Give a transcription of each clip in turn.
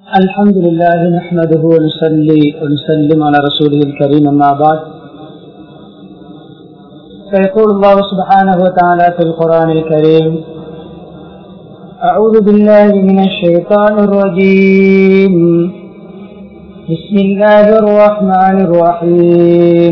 الحمد لله نحمده ونصلي ونسلم على رسوله الكريم أما بعد فيقول الله سبحانه وتعالى في القرآن الكريم أعوذ بالله من الشيطان الرجيم بسم الله الرحمن الرحيم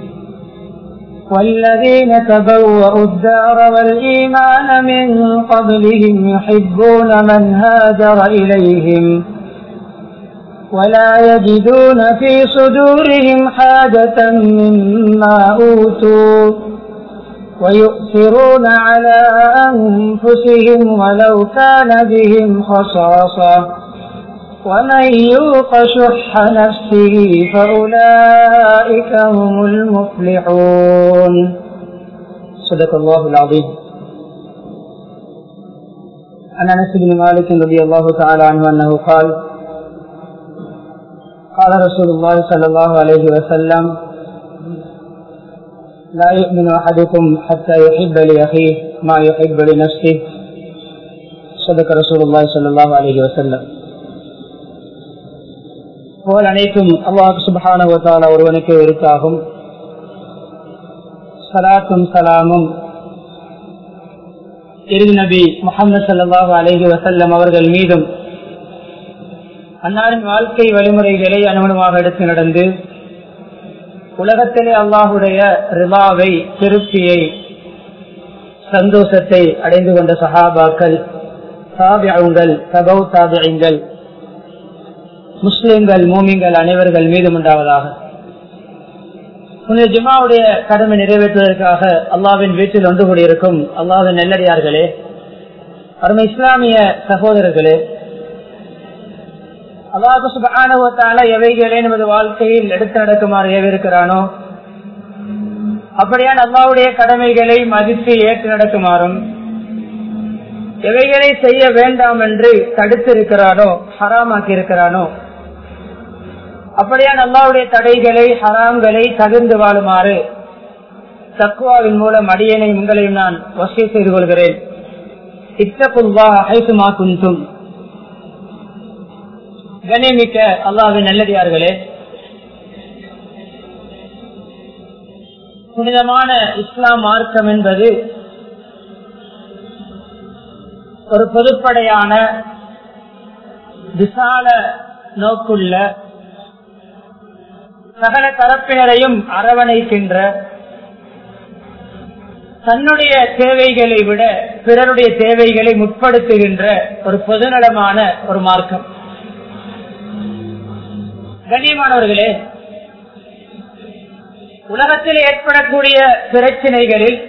والذين تبوأوا الدار والإيمان من قبلهم يحبون من هاجر إليهم ولا يجدون في صدورهم حاجة مما أوتوا ويؤثرون على أنفسهم ولو كان بهم خصاصة ومن يوق شح نفسه فأولئك هم المفلحون صدق الله العظيم عن انس بن مالك رضي الله تعالى عنه انه قال قال رسول الله صلى الله عليه وسلم لا يؤمن احدكم حتى يحب لاخيه ما يحب لنفسه صدق رسول الله صلى الله عليه وسلم போல் அனைத்தும் அல்லாஹ் சுபஹான ஒருவனுக்கு இருக்காகும் சலாத்தும் சலாமும் இறுதி நபி முகமது சல்லாஹு அலேஹி வசல்லம் அவர்கள் மீதும் அன்னாரின் வாழ்க்கை வழிமுறைகளை அனுமணமாக எடுத்து நடந்து உலகத்திலே அல்லாஹுடைய ரிவாவை திருப்தியை சந்தோஷத்தை அடைந்து கொண்ட சஹாபாக்கள் தாபியங்கள் தபௌ தாபியங்கள் முஸ்லிம்கள் மூமிங்கள் அனைவர்கள் மீதும் உண்டாவதாக உன்னுடைய ஜிமாவுடைய கடமை நிறைவேற்றுவதற்காக அல்லாவின் வீட்டில் ஒன்று கூடியிருக்கும் அல்லாவின் நெல்லடியார்களே அருமை இஸ்லாமிய சகோதரர்களே அல்லாஹு சுபானுவத்தால எவைகளே நமது வாழ்க்கையில் எடுத்து நடக்குமாறு ஏவிருக்கிறானோ அப்படியான அல்லாவுடைய கடமைகளை மதித்து ஏற்று நடக்குமாறும் எவைகளை செய்ய வேண்டாம் என்று தடுத்திருக்கிறானோ ஹராமாக்கி இருக்கிறானோ அப்படியான அல்லாவுடைய தடைகளை ஹராம்களை தகுந்து வாழுமாறு தக்குவாவின் மூலம் அடியனை உங்களையும் நான் வசதி செய்து கொள்கிறேன் இத்தகுல்வா ஐசுமா குந்தும் கணிமிக்க அல்லாவின் நல்லடியார்களே புனிதமான இஸ்லாம் மார்க்கம் என்பது ஒரு பொதுப்படையான விசால நோக்குள்ள சகல தரப்பினரையும் அரவணைக்கின்ற தன்னுடைய தேவைகளை விட பிறருடைய தேவைகளை முற்படுத்துகின்ற ஒரு பொதுநலமான ஒரு மார்க்கம் கண்ணியமானவர்களே உலகத்தில் ஏற்படக்கூடிய பிரச்சனைகளில்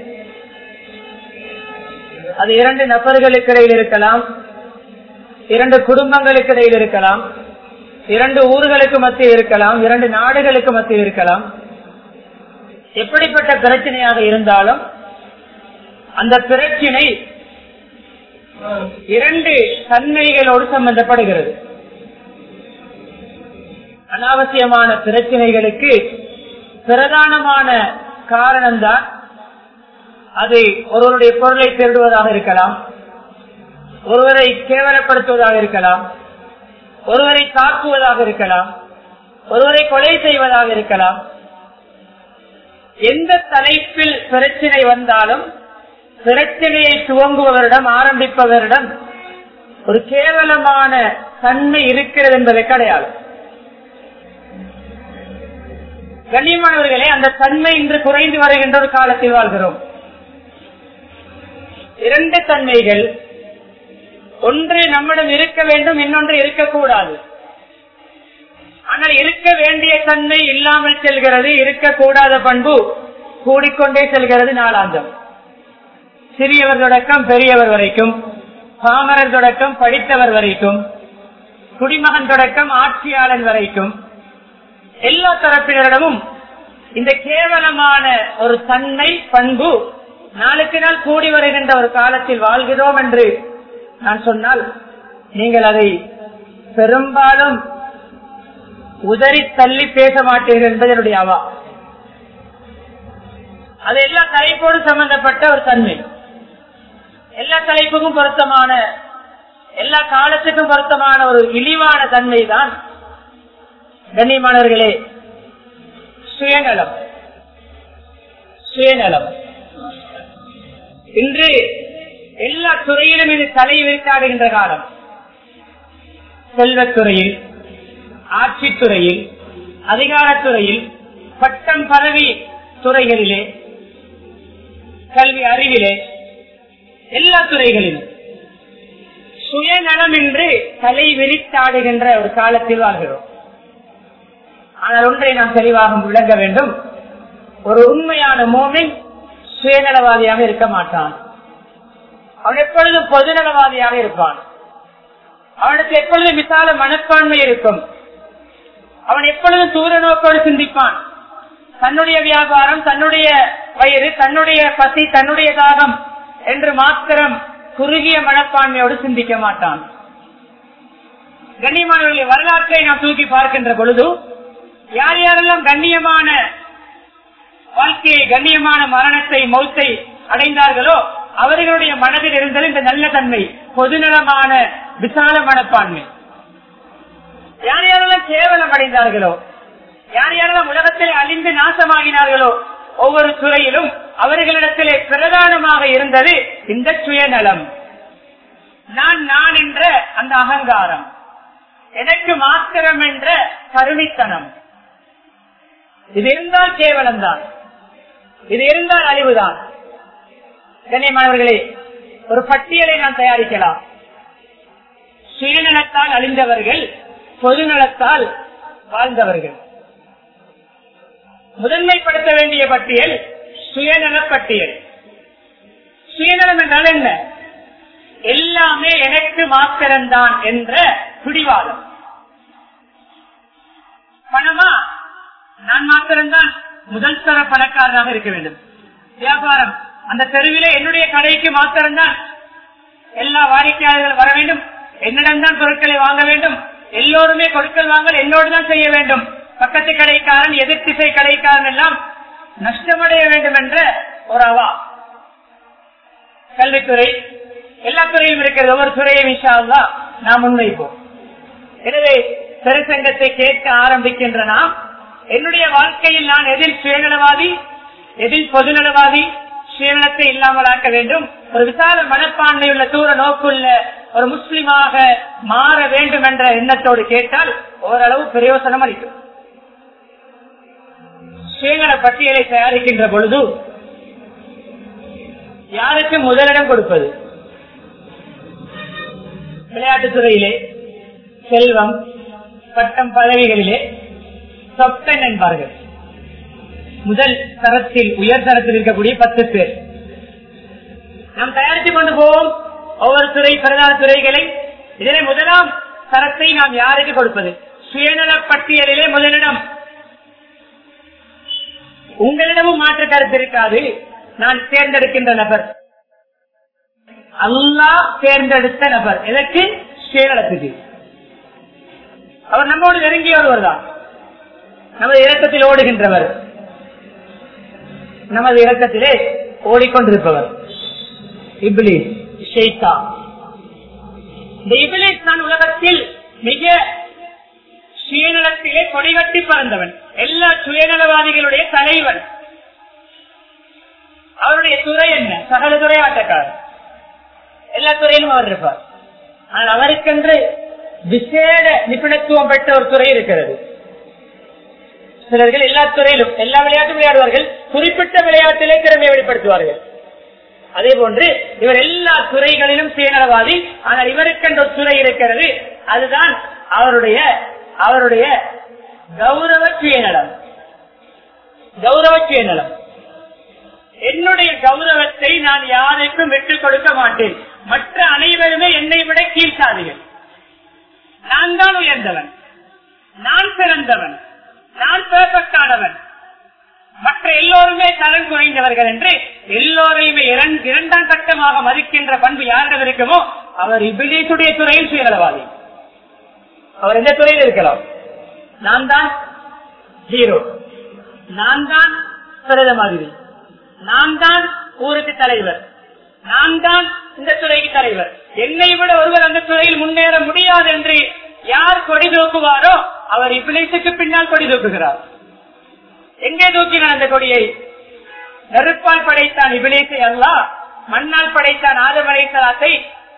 அது இரண்டு நபர்களுக்கு இடையில் இருக்கலாம் இரண்டு குடும்பங்களுக்கு இடையில் இருக்கலாம் இரண்டு ஊர்களுக்கு மத்தியில் இருக்கலாம் இரண்டு நாடுகளுக்கு மத்தியில் இருக்கலாம் எப்படிப்பட்ட பிரச்சனையாக இருந்தாலும் அந்த பிரச்சனை இரண்டு தன்மைகளோடு சம்பந்தப்படுகிறது அனாவசியமான பிரச்சனைகளுக்கு பிரதானமான காரணம்தான் அது ஒருவருடைய பொருளை திருடுவதாக இருக்கலாம் ஒருவரை கேவலப்படுத்துவதாக இருக்கலாம் ஒருவரை தாக்குவதாக இருக்கலாம் ஒருவரை கொலை செய்வதாக இருக்கலாம் எந்த தலைப்பில் பிரச்சனை வந்தாலும் பிரச்சனையை துவங்குபவரிடம் ஆரம்பிப்பவரிடம் ஒரு கேவலமான தன்மை இருக்கிறது என்பதை கிடையாது கண்ணியமானவர்களே அந்த தன்மை இன்று குறைந்து வருகின்ற ஒரு காலத்தில் வாழ்கிறோம் இரண்டு தன்மைகள் ஒன்று நம்மிடம் இருக்க வேண்டும் இன்னொன்று இருக்கக்கூடாது ஆனால் இருக்க வேண்டிய தன்மை இல்லாமல் செல்கிறது இருக்கக்கூடாத பண்பு கூடிக்கொண்டே செல்கிறது நாளாந்தம் சிறியவர் தொடக்கம் பெரியவர் வரைக்கும் பாமரர் தொடக்கம் படித்தவர் வரைக்கும் குடிமகன் தொடக்கம் ஆட்சியாளன் வரைக்கும் எல்லா தரப்பினரிடமும் இந்த கேவலமான ஒரு தன்மை பண்பு நாளுக்கு நாள் கூடி வருகின்ற ஒரு காலத்தில் வாழ்கிறோம் என்று நான் சொன்னால் நீங்கள் அதை பெரும்பாலும் உதறி தள்ளி பேச மாட்டீர்கள் என்பது என்னுடைய அவா அது எல்லா தலைப்போடு சம்பந்தப்பட்ட ஒரு தன்மை எல்லா தலைப்புக்கும் பொருத்தமான எல்லா காலத்துக்கும் பொருத்தமான ஒரு இழிவான தன்மை தான் கண்ணியமானவர்களே சுயநலம் சுயநலம் இன்று எல்லா துறையிலும் இது தலை விரித்தாடுகின்ற காலம் செல்வத்துறையில் ஆட்சித்துறையில் அதிகாரத்துறையில் பட்டம் பதவி துறைகளிலே கல்வி அறிவிலே எல்லா துறைகளிலும் சுயநலம் என்று தலை விரித்தாடுகின்ற ஒரு காலத்தில் வாழ்கிறோம் ஆனால் ஒன்றை நாம் தெளிவாக விளங்க வேண்டும் ஒரு உண்மையான மோமின் சுயநலவாதியாக இருக்க மாட்டான் அவன் எப்பொழுதும் பொதுநலவாதியாக இருப்பான் அவனுக்கு எப்பொழுதும் விசால மனப்பான்மை இருக்கும் அவன் எப்பொழுதும் தூர நோக்கோடு சிந்திப்பான் தன்னுடைய வியாபாரம் தன்னுடைய வயிறு தன்னுடைய பசி தன்னுடைய தாகம் என்று மாத்திரம் குறுகிய மனப்பான்மையோடு சிந்திக்க மாட்டான் கண்ணியமானவர்களை வரலாற்றை நாம் தூக்கி பார்க்கின்ற பொழுது யார் யாரெல்லாம் கண்ணியமான வாழ்க்கையை கண்ணியமான மரணத்தை மௌத்தை அடைந்தார்களோ அவர்களுடைய மனதில் இருந்தது இந்த நல்ல தன்மை பொதுநலமான விசால மனப்பான்மை யார் யாரெல்லாம் கேவலம் அடைந்தார்களோ யார் யாரெல்லாம் உலகத்தில் அழிந்து நாசமாகினார்களோ ஒவ்வொரு துறையிலும் அவர்களிடத்திலே பிரதானமாக இருந்தது இந்த சுயநலம் நான் நான் என்ற அந்த அகங்காரம் எனக்கு மாத்திரம் என்ற கருணித்தனம் இது இருந்தால் கேவலம் தான் இது இருந்தால் அழிவுதான் கண்ணியமானவர்களே ஒரு பட்டியலை நாம் தயாரிக்கலாம் சுயநலத்தால் அழிந்தவர்கள் பொதுநலத்தால் வாழ்ந்தவர்கள் முதன்மைப்படுத்த வேண்டிய பட்டியல் சுயநல பட்டியல் சுயநலம் என்றால் என்ன எல்லாமே எனக்கு மாத்திரம்தான் என்ற பிடிவாதம் பணமா நான் மாத்திரம்தான் முதல் தர பணக்காரராக இருக்க வேண்டும் வியாபாரம் அந்த தெருவிலே என்னுடைய கடைக்கு மாத்திரம்தான் எல்லா வாடிக்கையாளர்கள் வர வேண்டும் என்னிடம்தான் பொருட்களை வாங்க வேண்டும் எல்லோருமே கொடுக்கல் வாங்கல் என்னோடு தான் செய்ய வேண்டும் பக்கத்து கடைக்காரன் எதிர் திசை கடைக்காரன் எல்லாம் நஷ்டமடைய வேண்டும் என்ற ஒரு அவா கல்வித்துறை எல்லா துறையிலும் இருக்கிறது ஒவ்வொரு துறையும் விஷாலா நாம் முன்வைப்போம் எனவே பெருசங்கத்தை கேட்க ஆரம்பிக்கின்ற நாம் என்னுடைய வாழ்க்கையில் நான் எதில் சுயநலவாதி எதில் பொதுநலவாதி சுயநலத்தை இல்லாமல் ஆக்க வேண்டும் ஒரு விசால மனப்பான்மை உள்ள தூர நோக்குள்ள ஒரு முஸ்லிமாக மாற வேண்டும் என்ற எண்ணத்தோடு கேட்டால் ஓரளவு பிரயோசனம் அளிக்கும் சுயநல பட்டியலை தயாரிக்கின்ற பொழுது யாருக்கு முதலிடம் கொடுப்பது விளையாட்டுத் துறையிலே செல்வம் பட்டம் பதவிகளிலே சொப்டன் என்பார்கள் முதல் தரத்தில் உயர் தரத்தில் இருக்கக்கூடிய பத்து பேர் நாம் தயாரித்துக் கொண்டு போவோம் ஒவ்வொரு துறை பிரதான துறைகளை இதிலே முதலாம் தரத்தை நாம் யாருக்கு கொடுப்பது சுயநல பட்டியலிலே முதலிடம் உங்களிடமும் மாற்று கருத்து இருக்காது நான் தேர்ந்தெடுக்கின்ற நபர் அல்லா தேர்ந்தெடுத்த நபர் எதற்கு சுயநலத்துக்கு அவர் நம்மோடு நெருங்கிய ஒருவர் தான் நமது இறக்கத்தில் ஓடுகின்றவர் நமது இறக்கத்திலே ஓடிக்கொண்டிருப்பவர் இப்லீஸ் ஷெய்தா இந்த இபிலிஸ் தான் உலகத்தில் மிக சுயநலத்திலே கொடிகட்டி பறந்தவன் எல்லா சுயநலவாதிகளுடைய தலைவன் அவருடைய துறை என்ன சகல துறை ஆட்டக்காரர் எல்லா துறையிலும் அவர் இருப்பார் ஆனால் அவருக்கென்று விசேட நிபுணத்துவம் பெற்ற ஒரு துறை இருக்கிறது சிலர்கள் எல்லா துறையிலும் எல்லா விளையாட்டும் விளையாடுவார்கள் குறிப்பிட்ட விளையாட்டிலே திறமையை வெளிப்படுத்துவார்கள் அதே போன்று இவர் எல்லா துறைகளிலும் சுயநலவாதி ஆனால் இவருக்கென்ற ஒரு துறை இருக்கிறது அதுதான் அவருடைய அவருடைய கௌரவ சுயநலம் கௌரவ சுயநலம் என்னுடைய கௌரவத்தை நான் யாருக்கும் விட்டுக் கொடுக்க மாட்டேன் மற்ற அனைவருமே என்னை விட கீழ்சாதிகள் நான் தான் உயர்ந்தவன் நான் சிறந்தவன் நான் பெர்ஃபெக்டானவன் மற்ற எல்லோருமே தரம் குறைந்தவர்கள் என்று எல்லோரையுமே இரண்டு- இரண்டாம் கட்டமாக மதிக்கின்ற பண்பு யாரிடம் இருக்குமோ அவர் இபிலிசுடைய துறையில் சுயநலவாதி அவர் எந்த துறையில் இருக்கலாம் நான் தான் ஹீரோ நான் தான் பிரத மாதிரி நான் தான் ஊருக்கு தலைவர் நான் தான் இந்த துறைக்கு தலைவர் என்னை விட ஒருவர் அந்த துறையில் முன்னேற முடியாது என்று யார் கொடி தூக்குவாரோ அவர் இபிலேசுக்கு பின்னால் கொடி தூக்குகிறார் எங்கே தூக்கினான் அந்த கொடியை நெருப்பால் படைத்தான் இபிலேசை அல்ல மண்ணால் படைத்தான் ஆதம் அடைத்தலாத்தை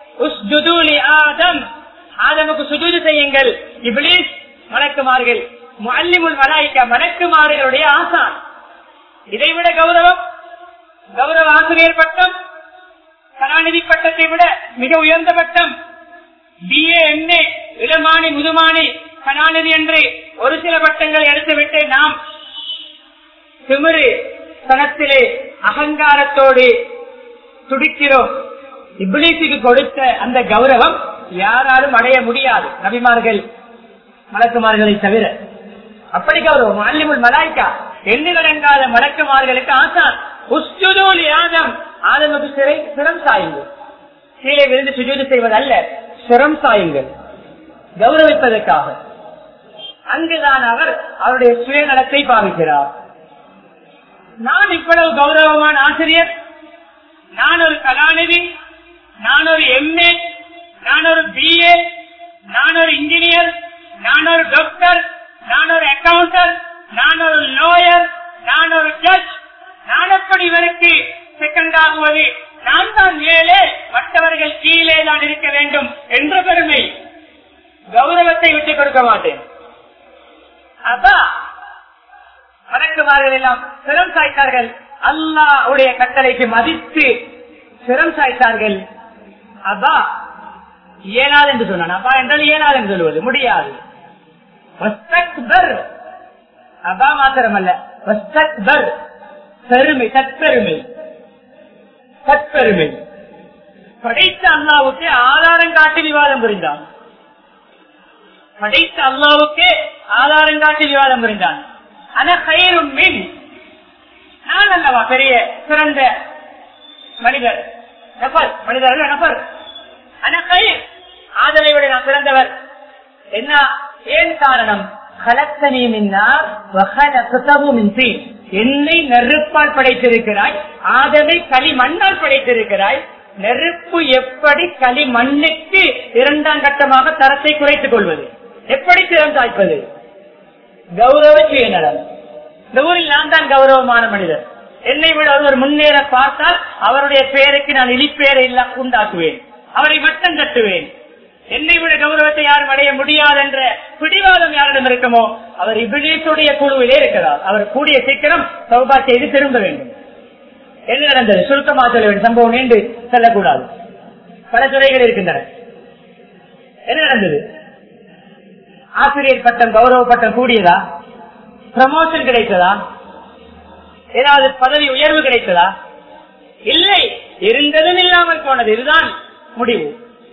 ஆதம் ஆதமுக்கு சுஜூது செய்யுங்கள் இபிலிஸ் மலக்குமார்கள் மல்லிமுல் மலாய்க்கா மலக்குமார்களுடைய ஆசான் இதைவிட கௌரவம் கௌரவ ஆசிரியர் பட்டம் கலாநிதி பட்டத்தை விட மிக உயர்ந்த பட்டம் பிஏ எம்ஏ இளமானி முதுமானி கலாநிதி என்று ஒரு சில பட்டங்கள் எடுத்துவிட்டு நாம் திமிரு தனத்திலே அகங்காரத்தோடு துடிக்கிறோம் இப்ளீஸுக்கு கொடுத்த அந்த கௌரவம் யாராலும் அடைய முடியாது நபிமார்கள் மலக்குமார்களை தவிர அப்படி கௌரவம் அல்லிமுல் மலாய்க்கா எண்ணிலடங்காத மலக்குமார்களுக்கு ஆசான் உஸ்துதூல் ஆதம் ஆதமுக்கு சிறை சிரம் சாயுங்கள் கீழே விழுந்து சுஜூது செய்வதல்ல சிரம் சாயுங்கள் கௌரவிப்பதற்காக அங்குதான் அவர் அவருடைய சுயநலத்தை பாவிக்கிறார் நான் இவ்வளவு கௌரவமான ஆசிரியர் நான் ஒரு கலாநிதி நான் ஒரு எம்ஏ நான் ஒரு பிஏ நான் ஒரு இன்ஜினியர் நான் ஒரு டாக்டர் நான் ஒரு அக்கௌண்டர் நான் ஒரு லோயர் நான் ஒரு ஜட்ஜ் நான் எப்படி இவருக்கு செகண்ட் ஆகுவது நான் தான் மேலே மற்றவர்கள் கீழே தான் இருக்க வேண்டும் என்ற பெருமை கௌரவத்தை விட்டுக் கொடுக்க மாட்டேன் அப்பா வணக்குமார்கள் எல்லாம் சிரம் சாய்த்தார்கள் அல்லாவுடைய கட்டளைக்கு மதித்து சிரம் சாய்த்தார்கள் அப்பா இயலாது என்று சொன்னான் அப்பா என்றால் இயலாது என்று சொல்வது முடியாது அப்பா மாத்திரமல்ல பெருமை தற்பெருமை தற்பெருமை படைத்த அல்லாவுக்கு ஆதாரம் காட்டி விவாதம் புரிந்தான் படைத்த அல்லாவுக்கு ஆதாரம் காட்டி விவாதம் புரிந்தான் அனகயிரும் மின் நான் அல்லவா பெரிய சிறந்த மனிதர் நபர் மனிதர் நபர் அனகயிர் ஆதரை விட நான் சிறந்தவர் என்ன ஏன் காரணம் என்னை நெருப்பால் படைத்திருக்கிறாய் ஆதவை களி மண்ணால் படைத்திருக்கிறாய் நெருப்பு எப்படி களி மண்ணுக்கு இரண்டாம் கட்டமாக தரத்தை குறைத்துக் கொள்வது எப்படி திறந்தாய்ப்பது கௌரவ சுயநலம் இந்த ஊரில் நான் தான் கௌரவமான மனிதர் என்னை விட ஒருவர் முன்னேற பார்த்தால் அவருடைய பெயருக்கு நான் இழிப்பெயரை எல்லாம் உண்டாக்குவேன் அவரை மட்டம் தட்டுவேன் என்னை விட கௌரவத்தை யாரும் அடைய முடியாது என்ற பிடிவாதம் யாரிடம் இருக்குமோ அவர் இபிலேசுடைய குழுவிலே இருக்கிறார் அவர் கூடிய சீக்கிரம் சௌபா செய்து திரும்ப வேண்டும் என்ன நடந்தது சுருக்கமாக சொல்ல வேண்டும் சம்பவம் நீண்டு செல்லக்கூடாது பல துறைகள் இருக்கின்றன என்ன நடந்தது ஆசிரியர் பட்டம் கௌரவ பட்டம் கூடியதா ப்ரமோஷன் கிடைத்ததா ஏதாவது பதவி உயர்வு கிடைத்ததா இல்லை இருந்ததும் இல்லாமல் போனது இதுதான் முடிவு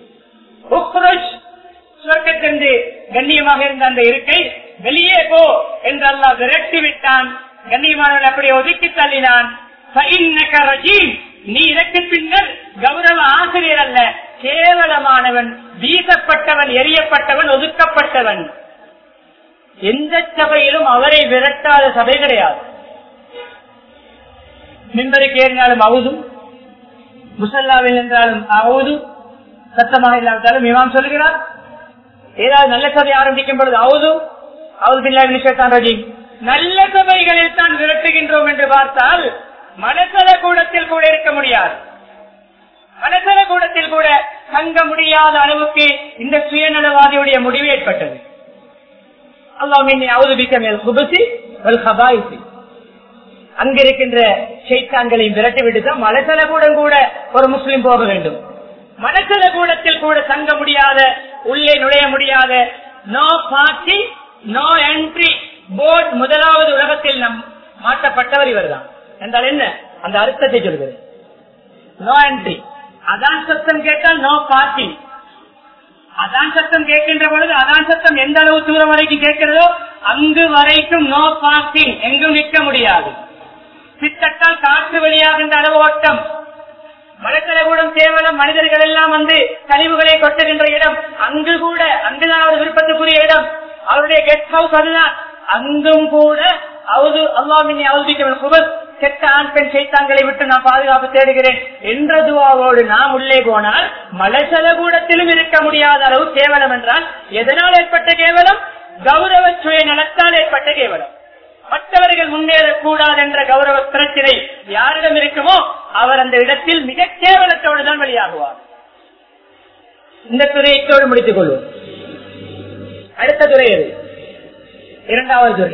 சுவர்க்கத்திலிருந்து கண்ணியமாக இருந்த அந்த இருக்கை வெளியே போ என்று அல்லா விரட்டி விட்டான் கண்ணியமானவன் அப்படியே ஒதுக்கி தள்ளினான் நீ இதற்கு பின்னர் கௌரவ ஆசிரியர் அல்ல கேவலமானவன் வீசப்பட்டவன் எரியப்பட்டவன் ஒதுக்கப்பட்டவன் எந்த சபையிலும் அவரை விரட்டாத சபை கிடையாது மின்பருக்கு ஏறினாலும் அவுதும் முசல்லாவில் என்றாலும் அவுதும் சத்தமாக இல்லாவிட்டாலும் இமாம் சொல்லுகிறார் ஏதாவது நல்ல சபை ஆரம்பிக்கும் பொழுது அவுதும் அவுது நல்ல சபைகளில் தான் விரட்டுகின்றோம் என்று பார்த்தால் மனசல கூடத்தில் கூட இருக்க முடியாது மனசல கூடத்தில் கூட தங்க முடியாத அளவுக்கு இந்த சுயநலவாதியுடைய முடிவு ஏற்பட்டது அங்கிருக்கின்ற சைத்தான்களையும் விரட்டி விட்டுதான் மலசல கூடம் கூட ஒரு முஸ்லிம் போக வேண்டும் மனசல கூடத்தில் கூட தங்க முடியாத உள்ளே நுழைய முடியாத no party no entry board முதலாவது உலகத்தில் நம் மாற்றப்பட்டவர் இவர்தான் என்றால் என்ன அந்த அர்த்தத்தை சொல்கிறது நோ என்ட்ரி அதான் சத்தம் கேட்டால் நோ பார்ட்டி அதான் சத்தம் கேட்கின்ற பொழுது அதான் சத்தம் எந்த அளவு தூரம் வரைக்கும் கேட்கிறதோ அங்கு வரைக்கும் நோ பார்க்கிங் எங்கும் நிற்க முடியாது சித்தட்டால் காற்று வெளியாகின்ற அளவு ஓட்டம் மலக்கலகூடம் கேவலம் மனிதர்கள் எல்லாம் வந்து கழிவுகளை கொட்டுகின்ற இடம் அங்கு கூட அங்குதான் அவர் விருப்பத்துக்குரிய இடம் அவருடைய கெஸ்ட் ஹவுஸ் அதுதான் அங்கும் கூட அவது அல்லாமின் அவதிக்க கெட்ட ஆண் பெண் சைத்தான்களை விட்டு நான் பாதுகாப்பு தேடுகிறேன் என்ற துவாவோடு நாம் உள்ளே போனால் மலசலகூடத்திலும் இருக்க முடியாத அளவு கேவலம் என்றால் எதனால் ஏற்பட்ட கேவலம் கௌரவ சுய நலத்தால் ஏற்பட்ட கேவலம் மற்றவர்கள் முன்னேறக்கூடாது என்ற கௌரவ பிரச்சனை யாரிடம் இருக்குமோ அவர் அந்த இடத்தில் மிக கேவலத்தோடு தான் வெளியாகுவார் இந்த துறையத்தோடு முடித்துக் கொள்வோம் அடுத்த துறை எது இரண்டாவது துறை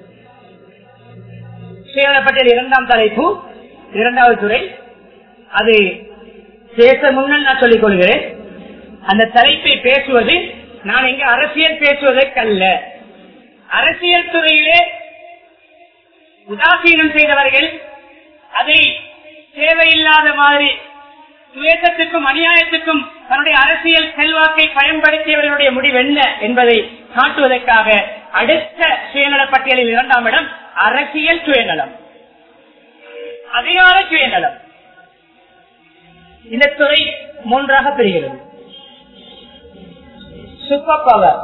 பட்டியல் இரண்டாம் தலைப்பு இரண்டாவது துறை அது பேச முன்னால் நான் சொல்லிக் கொள்கிறேன் அந்த தலைப்பை பேசுவது நான் இங்கு அரசியல் பேசுவதற்கல்ல அரசியல் துறையிலே உதாசீனம் செய்தவர்கள் அதை தேவையில்லாத மாதிரி சுவேசத்துக்கும் அநியாயத்துக்கும் தன்னுடைய அரசியல் செல்வாக்கை பயன்படுத்தியவர்களுடைய முடிவு என்ன என்பதை காட்டுவதற்காக அடுத்த சுயநல பட்டியலில் இரண்டாம் இடம் அரசியல் சுயநலம் அதிகார சுயநலம் இந்த துறை மூன்றாக பிரிகிறது சூப்பர் பவர்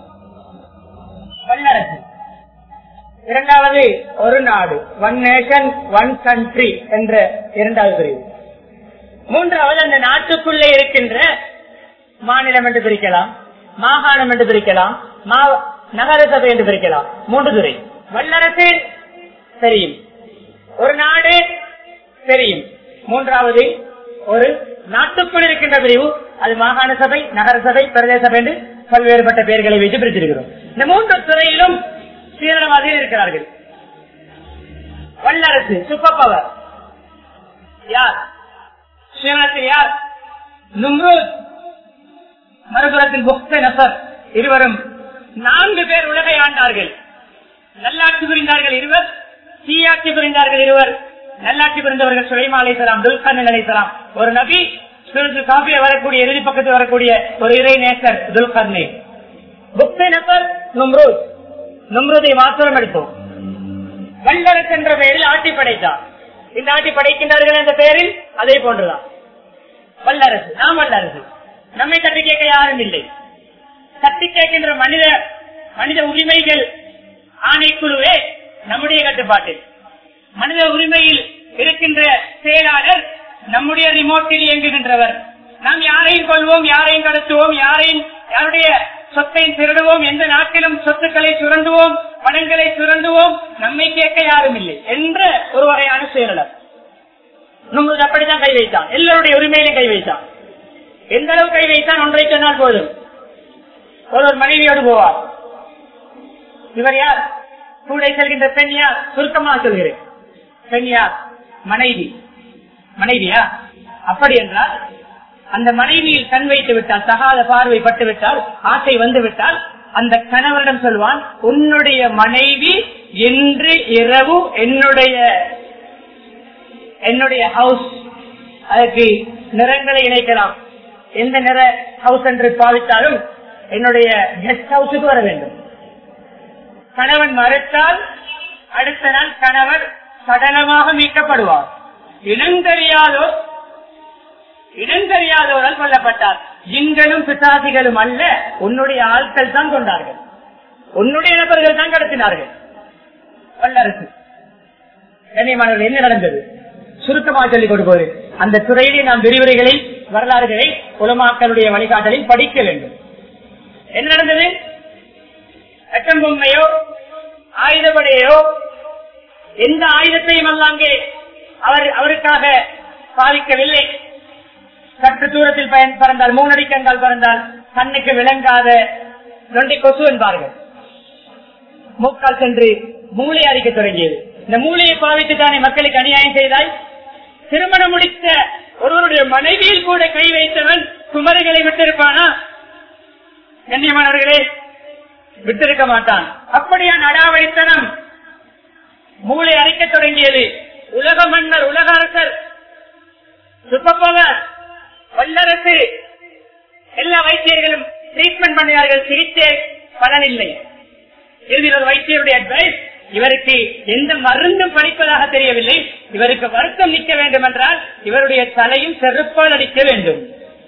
வல்லரசு இரண்டாவது ஒரு நாடு ஒன் நேஷன் ஒன் கண்ட்ரி என்ற இரண்டாவது பிரிவு மூன்றாவது அந்த நாட்டுக்குள்ளே இருக்கின்ற மாநிலம் என்று பிரிக்கலாம் மாகாணம் என்று பிரிக்கலாம் நகர சபை என்று பிரிக்கலாம் மூன்று துறை வல்லரசு தெரியும் ஒரு நாடு தெரியும் மூன்றாவது ஒரு நாட்டுக்குள் இருக்கின்ற பிரிவு அது மாகாண சபை நகர சபை பிரதேச சபை என்று பல்வேறுபட்ட பெயர்களை வைத்து பிரித்திருக்கிறோம் இந்த மூன்று துறையிலும் சீரணவாதிகள் இருக்கிறார்கள் வல்லரசு சூப்பர் பவர் யார் ஸ்ரீலங்கத்தில் யார் நும்ரூத் மறுபுறத்தில் புக்த நசர் இருவரும் நான்கு பேர் உலகை ஆண்டார்கள் நல்லாட்சி புரிந்தார்கள் இருவர் தீயாட்சி புரிந்தார்கள் இருவர் நல்லாட்சி புரிந்தவர்கள் சுலைமா அலைசலாம் துல்கர்ணன் அலைசலாம் ஒரு நபி சுரத்து காப்பிய வரக்கூடிய இறுதி பக்கத்தில் வரக்கூடிய ஒரு இறை நேசர் துல்கர்ணே புக்த நசர் நும்ரூத் நும்ருதை மாத்திரம் எடுத்தோம் வல்லரசு என்ற பெயரில் ஆட்சி படைத்தார் இந்த ஆட்சி படைக்கின்றார்கள் என்ற பெயரில் அதே போன்றுதான் வல்லரசு நாம் வல்லரசு நம்மை தட்டி கேட்க யாரும் இல்லை தட்டி கேட்கின்ற மனித மனித உரிமைகள் ஆணைக்குழுவே நம்முடைய கட்டுப்பாட்டில் மனித உரிமையில் இருக்கின்ற செயலாளர் நம்முடைய ரிமோட்டில் இயங்குகின்றவர் நாம் யாரையும் கொள்வோம் யாரையும் கடத்துவோம் யாரையும் யாருடைய சொத்தை திருடுவோம் எந்த நாட்டிலும் சொத்துக்களை சுரண்டுவோம் பணங்களை சுரண்டுவோம் நம்மை கேட்க யாரும் இல்லை என்ற ஒரு வகையான செயலர் நம்மளுக்கு அப்படித்தான் கை வைத்தான் எல்லாருடைய உரிமையிலும் கை வைத்தான் எந்த அளவு கை வைத்தான் ஒன்றை சொன்னால் போதும் ஒரு மனைவியோடு போவார் இவர் யார் கூட செல்கின்ற பெண் யார் சுருக்கமாக சொல்கிறேன் பெண் யார் மனைவி மனைவியா அப்படி என்றால் அந்த மனைவியில் கண் வைத்து விட்டால் தகாத பார்வை பட்டு விட்டால் ஆசை வந்து விட்டால் அந்த கணவரிடம் சொல்வான் உன்னுடைய மனைவி இன்று இரவு என்னுடைய என்னுடைய ஹவுஸ் அதற்கு நிறங்களை இணைக்கலாம் எந்த நிற ஹவுஸ் என்று பாவித்தாலும் என்னுடைய கெஸ்ட் ஹவுஸுக்கு வர வேண்டும் கணவன் மறுத்தால் அடுத்த நாள் கணவர் சடலமாக மீட்கப்படுவார் இனந்தெரியாதோர் இனந்தெரியாதோரால் கொல்லப்பட்டார் ஜின்களும் பிசாசிகளும் அல்ல உன்னுடைய ஆட்கள் தான் கொண்டார்கள் உன்னுடைய நபர்கள் தான் கடத்தினார்கள் வல்லரசு கண்ணியமானவர்கள் என்ன நடந்தது சுருக்கமாக சொல்லிக் கொடுப்பது அந்த துறையிலே நாம் விரிவுரைகளை வரலாறுகளை உலமாக்களுடைய வழிகாட்டலில் படிக்க வேண்டும் என்ன நடந்தது அட்டம் பொம்மையோ ஆயுதப்படையோ எந்த ஆயுதத்தையும் அல்லாங்கே அவர் அவருக்காக பாதிக்கவில்லை சற்று தூரத்தில் பயன் பறந்தால் மூணடி கங்கால் பறந்தால் கண்ணுக்கு விளங்காத நொண்டி கொசு என்பார்கள் மூக்கால் சென்று மூளை அடிக்க தொடங்கியது இந்த மூளையை பாவித்து தானே மக்களுக்கு அநியாயம் செய்தாய் திருமணம் முடித்த ஒருவருடைய மனைவியில் கூட கை வைத்தவன் குமரிகளை விட்டிருப்பானா கண்ணியமானவர்களே விட்டிருக்க மாட்டான் அப்படியான அடாவடித்தனம் மூளை அரைக்க தொடங்கியது உலக மன்னர் உலக அரசர் சுப்பப்பவர் வல்லரசு எல்லா வைத்தியர்களும் ட்ரீட்மெண்ட் பண்ணினார்கள் சிகிச்சை பலனில்லை இறுதியில் ஒரு வைத்தியருடைய அட்வைஸ் இவருக்கு எந்த மருந்தும் படிப்பதாக தெரியவில்லை இவருக்கு வருத்தம் நிற்க வேண்டும் என்றால் இவருடைய தலையும் செருப்பால் அடிக்க வேண்டும்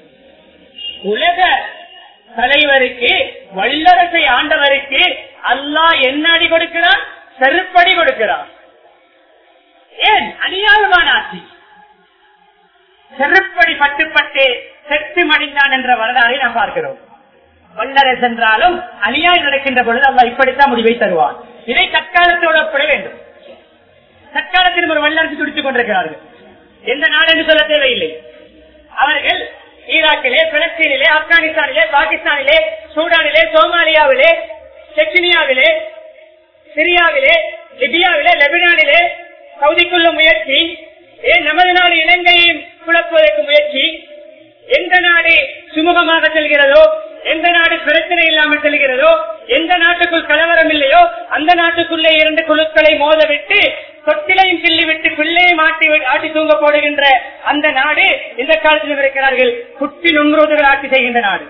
உலக தலைவருக்கு வல்லரசை ஆண்டவருக்கு அல்லாஹ் என்ன அடி கொடுக்கிறான் செருப்படி கொடுக்கிறான் ஏன் அநியாயமான ஆட்சி செருப்படி பட்டுப்பட்டு செத்து மடிந்தான் என்ற வரலாறை நாம் பார்க்கிறோம் வல்லரசு என்றாலும் அநியாயம் நடக்கின்ற பொழுது அல்ல இப்படித்தான் முடிவை தருவான் இதை தற்காலத்தோடு ஒப்பிட வேண்டும் தற்காலத்தில் ஒரு வல்லரசு துடித்துக் கொண்டிருக்கிறார்கள் எந்த நாடு என்று சொல்ல தேவையில்லை அவர்கள் ஈராக்கிலே பிலஸ்தீனிலே ஆப்கானிஸ்தானிலே பாகிஸ்தானிலே சூடானிலே சோமாலியாவிலே செச்சினியாவிலே சிரியாவிலே லிபியாவிலே லெபனானிலே சவுதிக்குள்ள முயற்சி ஏன் நமது நாடு இலங்கையையும் குழப்புவதற்கு முயற்சி எந்த நாடு சுமூகமாக செல்கிறதோ எந்த நாடு பிரச்சனை இல்லாமல் செல்கிறதோ எந்த நாட்டுக்குள் கலவரம் இல்லையோ அந்த நாட்டுக்குள்ளே இரண்டு குழுக்களை மோதவிட்டு தொட்டிலையும் கிள்ளிவிட்டு பிள்ளையும் ஆட்டி ஆட்டி தூங்க போடுகின்ற அந்த நாடு இந்த காலத்தில் இருக்கிறார்கள் குட்டி நுண்ரோதுகள் ஆட்சி செய்கின்ற நாடு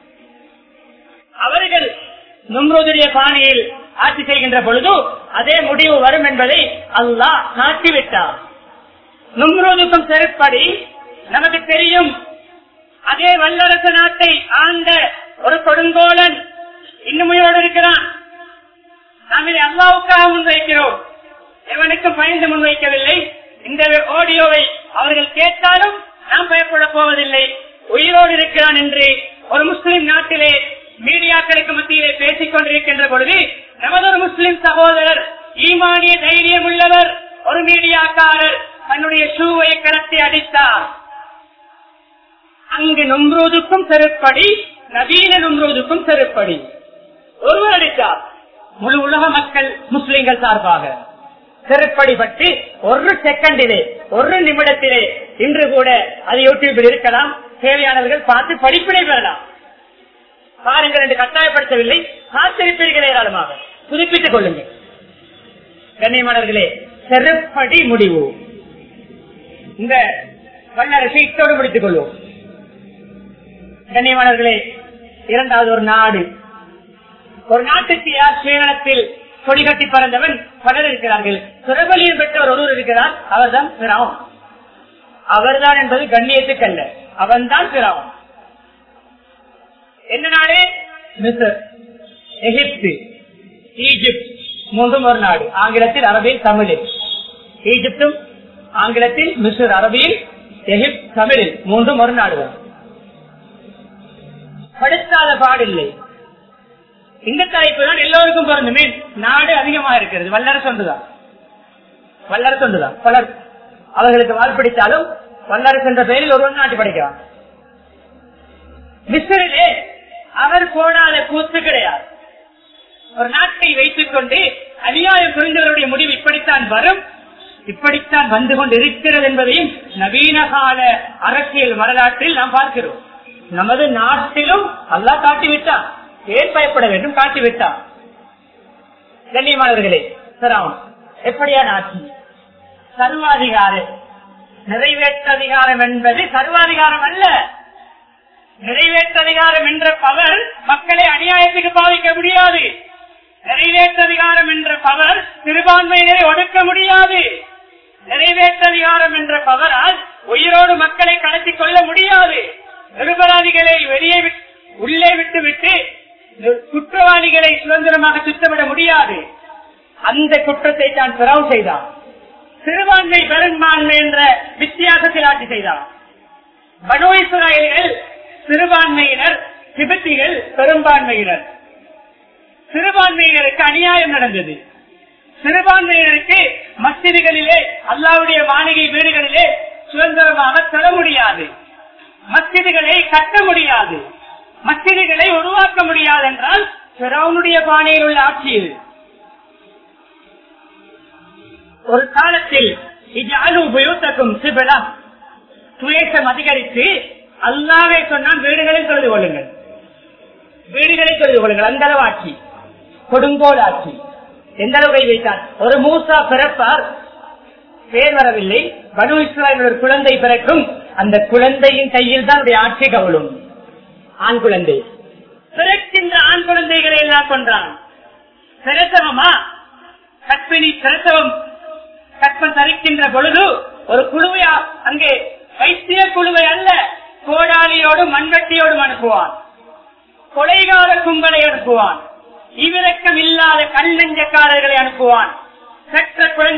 அவர்கள் நும்ரோதுடைய பாணியில் ஆட்சி செய்கின்ற பொழுது அதே முடிவு வரும் என்பதை அல்லாஹ் காட்டிவிட்டார் நும்ரோதுக்கும் செருப்படி நமக்கு தெரியும் அதே வல்லரசு நாட்டை ஆண்ட ஒரு கொடுங்கோலன் இன்னுமையோடு இருக்கிறான் நாம் இதை அல்லாவுக்காக முன்வைக்கிறோம் எவனுக்கும் பயந்து முன்வைக்கவில்லை இந்த ஆடியோவை அவர்கள் கேட்டாலும் நாம் பயப்பட போவதில்லை உயிரோடு இருக்கிறான் என்று ஒரு முஸ்லிம் நாட்டிலே மீடியாக்களுக்கு மத்தியிலே பேசிக் கொண்டிருக்கின்ற பொழுது நமதொரு முஸ்லிம் சகோதரர் ஈமானிய தைரியம் உள்ளவர் ஒரு மீடியாக்காரர் தன்னுடைய ஷூவை கடத்தி அடித்தார் அங்கு நும்ரோதுக்கும் செருப்படி நவீன நும்ரோதுக்கும் செருப்படி ஒருவர் அடித்தார் முழு உலக மக்கள் முஸ்லிம்கள் சார்பாக செருப்படி பற்றி ஒரு செகண்டிலே ஒரு நிமிடத்திலே இன்று கூட அது யூடியூபில் இருக்கலாம் தேவையானவர்கள் பார்த்து படிப்பினை பெறலாம் பாருங்கள் என்று கட்டாயப்படுத்தவில்லை காத்திருப்பீர்கள் ஏராளமாக புதுப்பித்துக் கொள்ளுங்கள் கண்ணியமானவர்களே செருப்படி முடிவு இந்த வல்லரசை இத்தோடு முடித்துக் கொள்வோம் கண்ணியமானவர்களே இரண்டாவது ஒரு நாடு ஒரு நாட்டுக்கு யார் சுயநலத்தில் கொடி கட்டி பறந்தவன் பலர் இருக்கிறார்கள் சுரபலியம் பெற்றவர் ஒருவர் இருக்கிறார் அவர்தான் பிராவன் அவர்தான் என்பது கண்ணியத்துக்கல்ல அவன்தான் பிராவன் என்ன நாடு மிசர் எகிப்து ஈஜிப்ட் மூன்றும் ஒரு நாடு ஆங்கிலத்தில் அரபியில் தமிழில் ஈஜிப்டும் ஆங்கிலத்தில் மிசர் அரபியில் எகிப்த் தமிழில் மூன்றும் ஒரு நாடுதான் படுத்தாத பாடில்லை இந்த தலைப்பு தான் எல்லோருக்கும் பொருந்துமே நாடு அதிகமாக இருக்கிறது வல்லரசு ஒன்றுதான் வல்லரசு ஒன்றுதான் பலர் அவர்களுக்கு வாழ் பிடித்தாலும் வல்லரசு என்ற பெயரில் ஒருவன் நாட்டு படிக்கிறான் மிஸ்ரிலே அவர் போடாத கூத்து கிடையாது ஒரு நாட்டை வைத்துக் கொண்டு அநியாயம் புரிந்தவருடைய முடிவு இப்படித்தான் வரும் இப்படித்தான் வந்து கொண்டு இருக்கிறது என்பதையும் நவீன கால அரசியல் வரலாற்றில் நாம் பார்க்கிறோம் நமது நாட்டிலும் அல்லாஹ் காட்டிவிட்டான் ஏன் பயப்பட வேண்டும் காட்டிவிட்டான் கண்ணியமானவர்களே சராவன் எப்படியான ஆட்சி சர்வாதிகார நிறைவேற்றதிகாரம் என்பது சர்வாதிகாரம் அல்ல நிறைவேற்றதிகாரம் என்ற பவர் மக்களை அநியாயத்துக்கு பாதிக்க முடியாது நிறைவேற்றதிகாரம் என்ற பவர் சிறுபான்மையினரை ஒடுக்க முடியாது நிறைவேற்றதிகாரம் என்ற பவரால் உயிரோடு மக்களை கடத்திக் கொள்ள முடியாது நிருபராதிகளை வெளியே விட்- உள்ளே விட்டு விட்டு குற்றவாளிகளை சுதந்திரமாக சுத்தமிட முடியாது அந்த குற்றத்தை தான் பிறவு செய்தான் சிறுபான்மை பெரும்பான்மை என்ற வித்தியாசத்தில் ஆட்சி செய்தான் பனோ இஸ்ராயல்கள் சிறுபான்மையினர் திபெத்திகள் பெரும்பான்மையினர் சிறுபான்மையினருக்கு அநியாயம் நடந்தது சிறுபான்மையினருக்கு மஸ்ஜிதுகளிலே அல்லாவுடைய மாளிகை வீடுகளிலே சுதந்திரமாக செல்ல முடியாது மஸ்ஜிதுகளை கட்ட முடியாது மஸ்ஜிதுகளை உருவாக்க முடியாது என்றால் பிறவனுடைய பாணியில் உள்ள ஆட்சி இது ஒரு காலத்தில் இஜாலு உபயோகத்துக்கும் சிபிலம் துவேஷம் அதிகரித்து அல்லாவே சொன்னால் வீடுகளில் தொழுது கொள்ளுங்கள் வீடுகளில் தொழுது கொள்ளுங்கள் அந்த அளவு ஆட்சி கொடுங்கோல் ஆட்சி எந்த அளவு கை வைத்தார் ஒரு மூசா பிறப்பார் பேர் வரவில்லை பனு இஸ்ராயல் ஒரு குழந்தை பிறக்கும் அந்த குழந்தையின் கையில் தான் அவருடைய ஆட்சி கவலும் ஆண் குழந்தை பிறக்கின்ற ஆண் குழந்தைகளை எல்லாம் கொன்றான் பிரசவமா கற்பிணி பிரசவம் கற்பன் தரிக்கின்ற பொழுது ஒரு குழுவை அ- அங்கே வைத்திய குழுவை அல்ல கோடாலியோடு மண்வெட்டியோடும் அனுப்புவான் கொலைகார கும்பலை அனுப்புவான் இவிரக்கம் இல்லாத கல்லஞ்சக்காரர்களை அனுப்புவான் சற்ற குழந்தை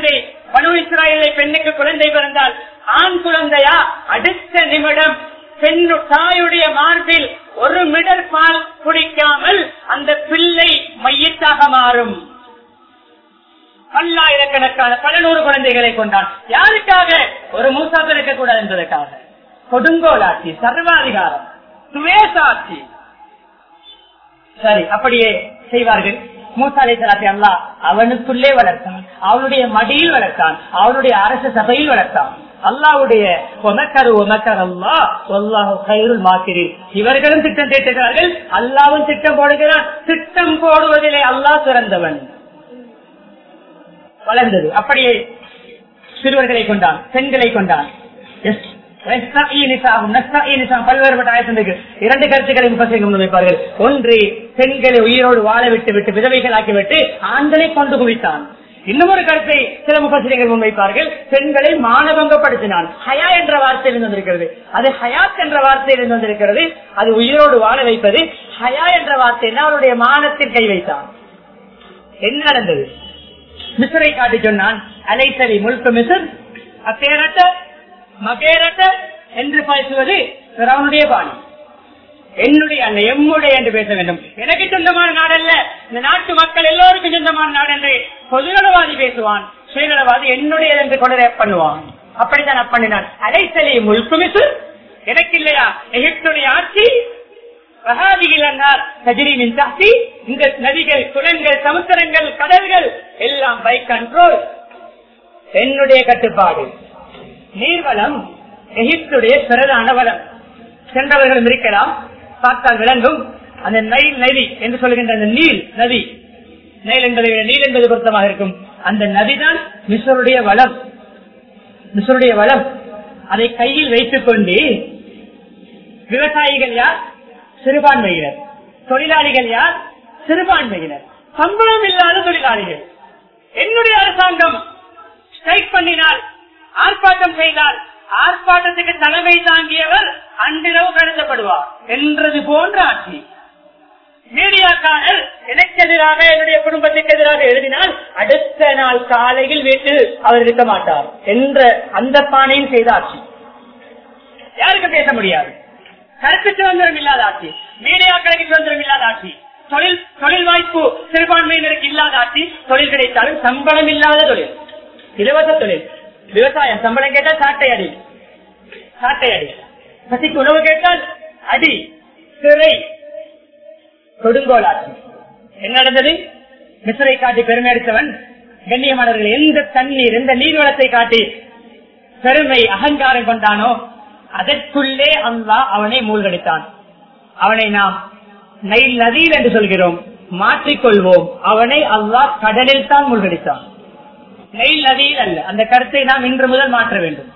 பனு இஸ்ராயலை பெண்ணுக்கு குழந்தை பிறந்தால் ஆண் குழந்தையா அடுத்த நிமிடம் பெண்ணு தாயுடைய மார்பில் ஒரு மிடர் பால் குடிக்காமல் அந்த பிள்ளை மையத்தாக மாறும் பல்லாயிரக்கணக்கான பல நூறு குழந்தைகளை கொண்டான் யாருக்காக ஒரு மூசா பிறக்க கூடாது என்பதற்காக கொடுங்கோலாட்சி சர்வாதிகாரம் சுவேசாட்சி சரி அப்படியே செய்வார்கள் மூசாலை சலாத்தி அல்லா அவனுக்குள்ளே வளர்த்தான் அவனுடைய மடியில் வளர்த்தான் அவனுடைய அரசு சபையில் வளர்த்தான் அல்லாவுடைய உமக்கரு உமக்கர் அல்லா அல்லாஹு கயிறுல் மாக்கிறீர் இவர்களும் திட்டம் தீட்டுகிறார்கள் அல்லாவும் திட்டம் போடுகிறான் திட்டம் போடுவதிலே அல்லாஹ் சிறந்தவன் வளர்ந்தது அப்படியே சிறுவர்களை கொண்டான் பெண்களை கொண்டான் எஸ். நஸ்தஈ நிசாவும் நஸ்தஈ நிசாவும் பல்வேறுபட்ட ஆயத்தங்களுக்கு இரண்டு கருத்துக்களை முப்பசைக்கு முன்வைப்பார்கள் ஒன்று பெண்களை உயிரோடு வாழ விட்டு விட்டு விதவைகளாக்கி விட்டு ஆண்களை கொண்டு குவித்தான் இன்னும் ஒரு கருத்தை சில முப்பசிரியர்கள் முன்வைப்பார்கள் பெண்களை மானபங்கப்படுத்தினான் ஹயா என்ற வார்த்தையில் வந்திருக்கிறது அது ஹயாத் என்ற வார்த்தையில் வந்திருக்கிறது அது உயிரோடு வாழ வைப்பது ஹயா என்ற வார்த்தையில் அவருடைய மானத்தில் கை வைத்தான் என்ன நடந்தது மிசரை காட்டி சொன்னான் அலைசரி முழுக்க மிசர் அப்பேரட்ட மகேரட்ட என்று பேசுவது அவனுடைய பாணி என்னுடைய அல்ல எம்முடைய என்று பேச வேண்டும் எனக்கு சொந்தமான நாடல்ல இந்த நாட்டு மக்கள் எல்லோருக்கும் சொந்தமான நாடு என்று பொதுநலவாதி பேசுவான் சுயநலவாதி என்னுடைய என்று கொண்டு பண்ணுவான் அப்படித்தான் பண்ணினான் அலைசலி முழுக்க மிசர் எனக்கு இல்லையா எகிப்துடைய ஆட்சி இந்த நதிகள் குளங்கள் சமுத்திரங்கள் கடல்கள் எல்லாம் பை கண்ட்ரோல் என்னுடைய கட்டுப்பாடு நீர்வளம் எகிப்துடைய பிரதான வளம் சென்றவர்களும் இருக்கலாம் பார்த்தால் விளங்கும் அந்த நைல் நதி என்று சொல்கின்ற அந்த நீல் நதி நெல் என்பதை விட நீல் என்பது பொருத்தமாக இருக்கும் அந்த நதிதான் மிசருடைய வளம் மிசருடைய வளம் அதை கையில் வைத்துக் கொண்டு விவசாயிகள் யார் சிறுபான்மையினர் தொழிலாளிகள் யார் சிறுபான்மையினர் சம்பளம் இல்லாத தொழிலாளிகள் என்னுடைய அரசாங்கம் ஸ்ட்ரைக் பண்ணினால் ஆர்ப்பாட்டம் செய்தால் ஆர்ப்பாட்டத்துக்கு தலைமை தாங்கியவர் அன்றிரவு கடத்தப்படுவார் என்றது போன்ற ஆட்சி மீடியாக்காரர் எனக்கு எதிராக என்னுடைய குடும்பத்துக்கு எதிராக எழுதினால் அடுத்த நாள் காலையில் வீட்டில் அவர் இருக்க மாட்டார் என்ற அந்த பானையும் செய்த ஆட்சி யாருக்கு பேச முடியாது கருத்து சுதந்திரம் இல்லாத ஆட்சி மீடியாக்களுக்கு சுதந்திரம் இல்லாத ஆட்சி தொழில் தொழில் வாய்ப்பு சிறுபான்மையினருக்கு இல்லாத ஆட்சி தொழில் கிடைத்தாலும் சம்பளம் இல்லாத தொழில் இலவச தொழில் விவசாயம் சம்பளம் கேட்டால் சாட்டை அடி சாட்டை அடி பசிக்கு உணவு கேட்டால் அடி சிறை கொடுங்கோல் ஆட்சி என்ன நடந்தது மிசரை காட்டி பெருமை அடித்தவன் கண்ணியமானவர்கள் எந்த தண்ணீர் எந்த நீர்வளத்தை காட்டி பெருமை அகங்காரம் கொண்டானோ அதற்குள்ளே அல்லா அவனை மூழ்கடித்தான் அவனை நாம் நைல் நதியில் என்று சொல்கிறோம் மாற்றிக்கொள்வோம் அவனை அல்லாஹ் கடலில் தான் மூழ்கடித்தான் நெயில் நதியில் அல்ல அந்த கருத்தை நாம் இன்று முதல் மாற்ற வேண்டும்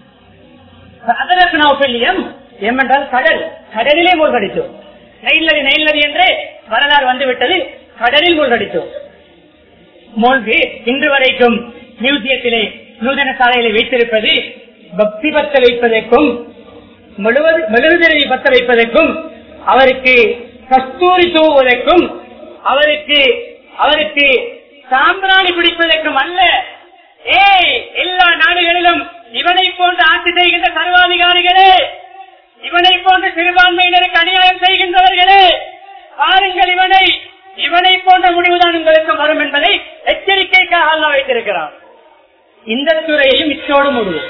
அதற்கு நௌசல்யம் ஏமென்றால் கடல் கடலிலே மூழ்கடித்தோம் நெயில் நதி நெயில் நதி என்று வரலாறு வந்துவிட்டது கடலில் மூழ்கடித்தோம் மூழ்கி இன்று வரைக்கும் மியூசியத்திலே நூதன சாலையில வைத்திருப்பது பக்தி பத்த வைப்பதற்கும் மெழுகுதிரை பத்த வைப்பதற்கும் அவருக்கு கஸ்தூரி தூவுவதற்கும் அவருக்கு அவருக்கு சாம்பிராணி பிடிப்பதற்கும் அல்ல ஏய் எல்லா நாடுகளிலும் இவனை போன்று ஆட்சி செய்கின்ற சர்வாதிகாரிகளே இவனை போன்ற சிறுபான்மையினருக்கு அநியாயம் செய்கின்றவர்களே பாருங்கள் இவனை இவனை போன்ற முடிவுதான் உங்களுக்கு வரும் என்பதை எச்சரிக்கைக்காக அல்ல வைத்திருக்கிறார் இந்த துறையையும் இச்சோடு முடியும்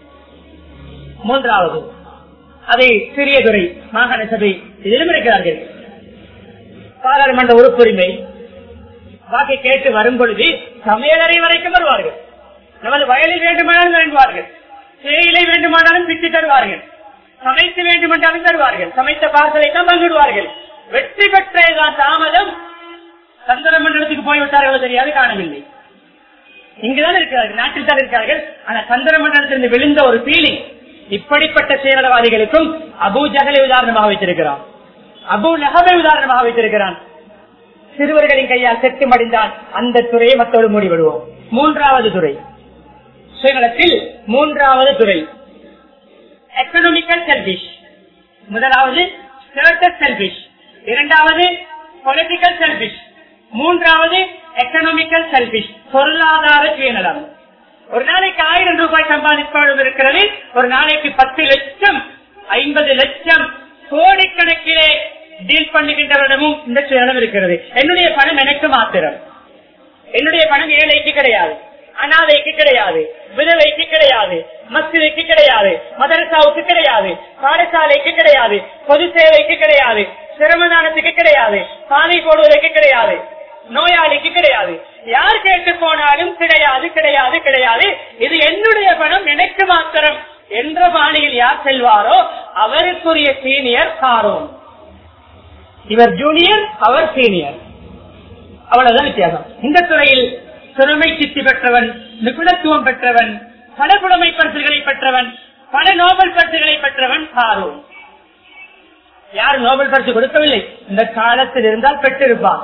மூன்றாவது அதை சிறிய துறை மாகாண சபை இதிலும் இருக்கிறார்கள் பாராளுமன்ற உறுப்புரிமை வாக்கை கேட்டு வரும் பொழுது சமையலறை வரைக்கும் வருவார்கள் நமது வயலில் வேண்டுமானாலும் வேண்டுவார்கள் தேயிலை வேண்டுமானாலும் பிச்சு தருவார்கள் சமைத்து வேண்டுமென்றாலும் தருவார்கள் சமைத்த பார்சலை தான் பங்கிடுவார்கள் வெற்றி பெற்றதான் தாமதம் சந்திர மண்டலத்துக்கு போய்விட்டார்களோ தெரியாது காணவில்லை இங்குதான் இருக்கிறார்கள் நாட்டில் தான் இருக்கிறார்கள் ஆனா சந்திர மண்டலத்திலிருந்து விழுந்த ஒரு பீலிங் இப்படிப்பட்ட சேரவாதிகளுக்கும் அபு ஜகலை உதாரணமாக வைத்திருக்கிறான் அபு லஹபை உதாரணமாக வைத்திருக்கிறான் சிறுவர்களின் கையால் செத்து மடிந்தால் அந்த துறையை மற்றொரு மூடிவிடுவோம் மூன்றாவது துறை சுயநலத்தில் மூன்றாவது துறை எக்கனாமிக்கல் செல்பிஷ் முதலாவது செல்பிஷ் இரண்டாவது பொலிட்டிக்கல் செல்பிஷ் மூன்றாவது எக்கனாமிக்கல் செல்பிஷ் பொருளாதார சுயநலம் ஒரு நாளைக்கு ஆயிரம் ரூபாய் சம்பாதிப்பவரும் இருக்கிறது ஒரு நாளைக்கு பத்து லட்சம் ஐம்பது லட்சம் கோடிக்கணக்கிலே டீல் பண்ணுகின்றவரிடமும் இந்த சுயநலம் இருக்கிறது என்னுடைய பணம் எனக்கு மாத்திரம் என்னுடைய பணம் ஏழைக்கு கிடையாது அனாதைக்கு கிடையாது விதவைக்கு கிடையாது மசிதைக்கு கிடையாது மதரசாவுக்கு கிடையாது பாடசாலைக்கு கிடையாது பொது சேவைக்கு கிடையாது சிரமதானத்துக்கு கிடையாது பாதை போடுவதற்கு கிடையாது நோயாளிக்கு கிடையாது யார் கேட்டு போனாலும் கிடையாது கிடையாது கிடையாது இது என்னுடைய பணம் எனக்கு மாத்திரம் என்ற பாணியில் யார் செல்வாரோ அவருக்குரிய சீனியர் காரோன் இவர் ஜூனியர் அவர் சீனியர் அவ்வளவுதான் வித்தியாசம் இந்த துறையில் திறமை சித்தி பெற்றவன் நிபுணத்துவம் பெற்றவன் பல புலமை பரிசுகளை பெற்றவன் பல நோபல் பரிசுகளை பெற்றவன் காரோன் யார் நோபல் பரிசு கொடுக்கவில்லை இந்த காலத்தில் இருந்தால் பெற்றிருப்பான்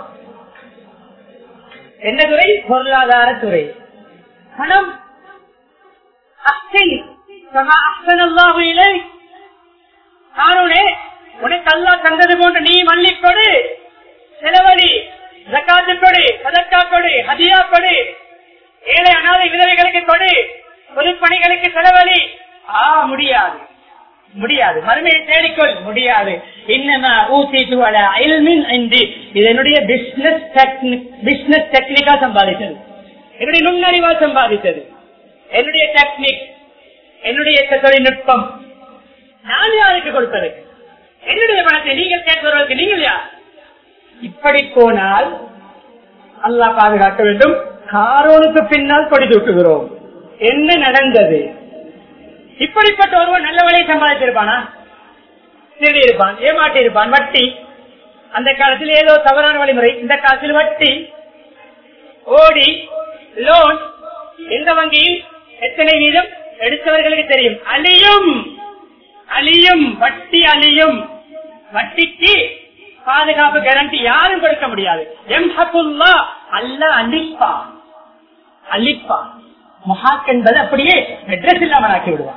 என்ன துறை பொருளாதார துறை பணம் அஹ்சின் கமா அஹ்சனல்லாஹு இலைக். காரூனே உனக்கு அல்லாஹ் தந்தது போன்று நீ மல்லிக் கொடு செலவழி ஜக்காத்து கொடு சதக்கா கொடு ஹதியா கொடு ஏழை அனாதை விதவைகளுக்கு கொடு பொதுப்பணிகளுக்கு செலவழி ஆ முடியாது முடியாது மறுமையை தேடிக்கொள் முடியாது இன்னமா ஊசி துவல அயல்மின் என்று இது என்னுடைய பிசினஸ் பிசினஸ் டெக்னிக்கா சம்பாதித்தது என்னுடைய நுண்ணறிவால் சம்பாதித்தது என்னுடைய டெக்னிக் என்னுடைய தொழில்நுட்பம் நான் யாருக்கு கொடுப்பது என்னுடைய பணத்தை நீங்கள் கேட்பவர்களுக்கு நீங்கள் யார் இப்படி போனால் அல்லாஹ் பாதுகாக்க வேண்டும் காரோனுக்கு பின்னால் கொடி தூக்குகிறோம் என்ன நடந்தது இப்படிப்பட்ட ஒருவன் நல்ல வழியை சம்பாதித்திருப்பானா திருடி இருப்பான் ஏமாட்டி இருப்பான் வட்டி அந்த காலத்தில் ஏதோ தவறான வழிமுறை இந்த காலத்தில் வட்டி ஓடி லோன் எந்த வங்கியில் எத்தனை வீதம் எடுத்தவர்களுக்கு தெரியும் அழியும் அழியும் வட்டி அழியும் வட்டிக்கு பாதுகாப்பு கேரண்டி யாரும் கொடுக்க முடியாது எம்ஹகுல்லா அல்ல அழிப்பா அழிப்பா மஹாக் என்பது அப்படியே அட்ரஸ் இல்லாமல் ஆக்கி விடுவான்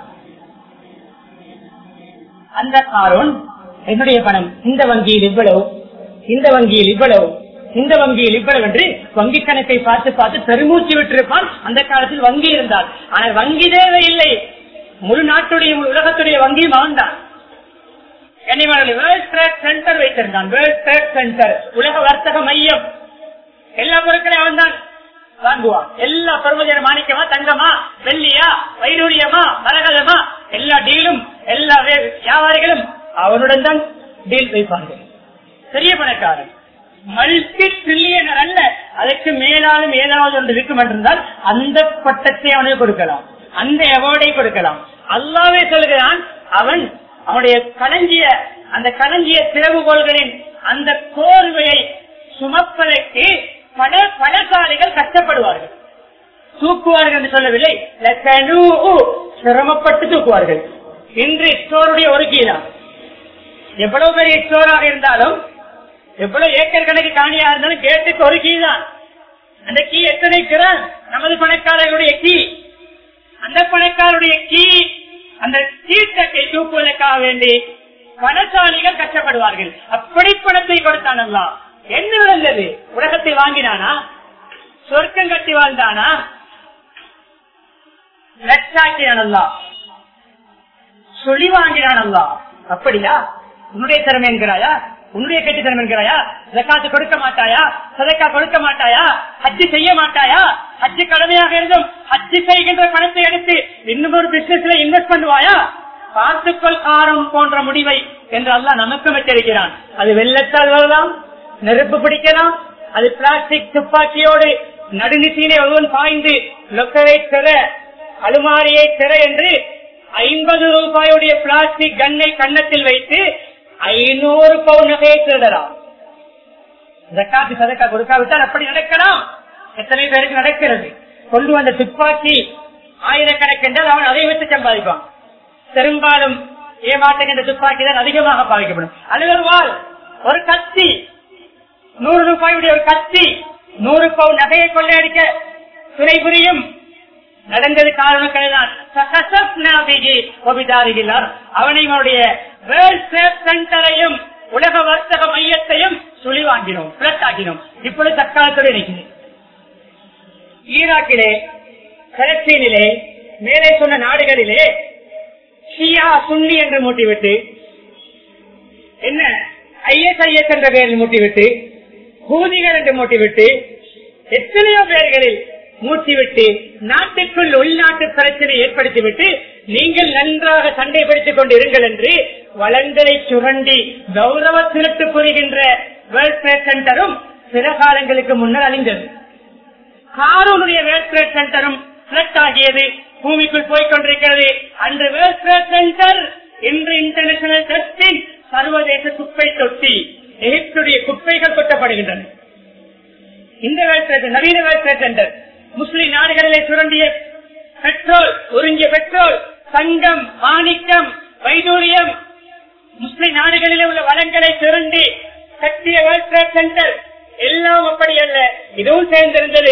அந்த காரோன் என்னுடைய பணம் இந்த வங்கியில் இவ்வளவு இந்த வங்கியில் இவ்வளவு இந்த வங்கியில் இவ்வளவு என்று வங்கி கணக்கை பார்த்து பார்த்து பெருமூச்சு விட்டிருப்பான் அந்த காலத்தில் வங்கி இருந்தால் ஆனால் வங்கி தேவை இல்லை முழு நாட்டுடைய முழு உலகத்துடைய வங்கியும் அவன் தான் வேர்ல்ட் ட்ரேட் சென்டர் வைத்திருந்தான் வேர்ல்ட் ட்ரேட் சென்டர் உலக வர்த்தக மையம் எல்லா பொருட்களையும் அவன் தான் வாங்குவான் எல்லா பெருமதியான மாணிக்கமா தங்கமா வெள்ளியா வைடூரியமா மரகதமா எல்லா டீலும் எல்லா வே- வியாபாரிகளும் அவனுடன் தான் டீல் வைப்பார்கள் பெரிய பணக்காரன் மல்டி ட்ரில்லியனர் அல்ல அதற்கு மேலாலும் ஏதாவது ஒன்று இருக்கும் என்றிருந்தால் அந்த பட்டத்தை அவனுக்கு கொடுக்கலாம் அந்த அவார்டை கொடுக்கலாம் அல்லாவே சொல்கிறான் அவன் அவனுடைய களஞ்சிய அந்த களஞ்சிய திறவுகோள்களின் அந்த கோர்வையை சுமப்பதற்கு பல பலசாலிகள் கஷ்டப்படுவார்கள் தூக்குவார்கள் என்று சொல்லவில்லை லக்கனூஉ, சிரமப்பட்டு தூக்குவார்கள் இன்று ஸ்டோருடைய ஒரு கீழா எவ்வளவு பெரிய ஸ்டோராக இருந்தாலும் எவ்வளவு ஏக்கர் கணக்கு காணியா இருந்தாலும் கேட்டுக்கு ஒரு கீ தான் அந்த கீ எத்தனை கிராம் நமது பணக்காரர்களுடைய கீ அந்த பணக்காரருடைய கீ அந்த சீட்டத்தை தூக்குவதற்காக வேண்டி பணசாலிகள் கஷ்டப்படுவார்கள் அப்படி பணத்தை கொடுத்தான் அல்லாஹ். என்ன விழுந்தது உலகத்தை வாங்கினானா சொர்க்கம் கட்டி வாழ்ந்தானா லட்சாக்கினான் அல்லாஹ். சொல்லி வாங்கினான் அல்லாஹ். அப்படியா உன்னுடைய திறமை என்கிறாயா உன்னுடைய கெட்டித்தனம் என்கிறாயா ஜக்காத்து கொடுக்க மாட்டாயா சதக்கா கொடுக்க மாட்டாயா ஹஜ்ஜி செய்ய மாட்டாயா ஹஜ்ஜி கடமையாக இருந்தும் ஹஜ்ஜி செய்கின்ற பணத்தை எடுத்து இன்னும் ஒரு பிசினஸ்ல இன்வெஸ்ட் பண்ணுவாயா பார்த்துக்கொள் காரம் போன்ற முடிவை என்று அல்லாஹ் நமக்கும் எச்சரிக்கிறான் அது வெள்ளத்தால் வரலாம் நெருப்பு பிடிக்கலாம் அது பிளாஸ்டிக் துப்பாக்கியோடு நடுநிசையிலே ஒருவன் பாய்ந்து லொக்கரை திற அலுமாரியை திற என்று ஐம்பது ரூபாயுடைய பிளாஸ்டிக் கண்ணை கன்னத்தில் வைத்து ஐநூறு பவுன் நகையை திருடலாம் ஜக்காத்து சதக்கா கொடுக்காவிட்டால் அப்படி நடக்கலாம் எத்தனை பேருக்கு நடக்கிறது கொண்டு வந்த துப்பாக்கி ஆயிரக்கணக்கு என்றால் அவன் அதை வைத்து சம்பாதிப்பான் பெரும்பாலும் ஏமாற்றுகின்ற துப்பாக்கி தான் அதிகமாக பாதிக்கப்படும் அல்லது ஒரு வாள் ஒரு கத்தி நூறு ரூபாயுடைய ஒரு கத்தி நூறு பவுன் நகையை கொள்ளையடிக்க துணை புரியும் நடந்தது காரணம் அவனை அவனுடைய வேர்ல்ட் ட்ரேட் சென்டரையும் உலக வர்த்தக மையத்தையும் சுழி வாங்கினோம் பிளட் ஆக்கினோம் இப்பொழுது தற்காலத்தோடு நிற்கிறேன் ஈராக்கிலே பலஸ்தீனிலே மேலே சொன்ன நாடுகளிலே ஷியா சுன்னி என்று மூட்டிவிட்டு என்ன ஐஎஸ்ஐஎஸ் என்ற பெயரில் மூட்டிவிட்டு பூதிகள் என்று மூட்டிவிட்டு எத்தனையோ பேர்களில் மூட்டிவிட்டு நாட்டுக்குள் உள்நாட்டு பிரச்சனை ஏற்படுத்திவிட்டு நீங்கள் நன்றாக சண்டை பிடித்துக் கொண்டு இருங்கள் என்று வளங்களை சுரண்டி கௌரவ திருட்டு புரிகின்ற வேர்ல்ட் ட்ரேட் சென்டரும் சில காலங்களுக்கு முன்னர் அழிந்தது காரூனுடைய வேர்ல்ட் ட்ரேட் சென்டரும் பிளட் ஆகியது பூமிக்குள் போய்கொண்டிருக்கிறது அன்று வேர்ல்ட் ட்ரேட் சென்டர் இன்று இன்டர்நேஷனல் டஸ்டின் சர்வதேச குப்பை தொட்டி எகிப்துடைய குப்பைகள் கொட்டப்படுகின்றன இந்த வேர்ல்ட் ட்ரேட் நவீன வேர்ல்ட் ட்ரேட் சென்டர் முஸ்லிம் நாடுகளிலே சுரண்டிய பெட்ரோல் உறிஞ்சிய பெட்ரோல் தங்கம் மாணிக்கம் வைடூரியம் முஸ்லிம் நாடுகளிலே உள்ள வளங்களை சுரண்டி கட்டிய வேர்ல்ட் ட்ரேட் சென்டர் எல்லாம் அப்படி அல்ல இதுவும் சேர்ந்திருந்தது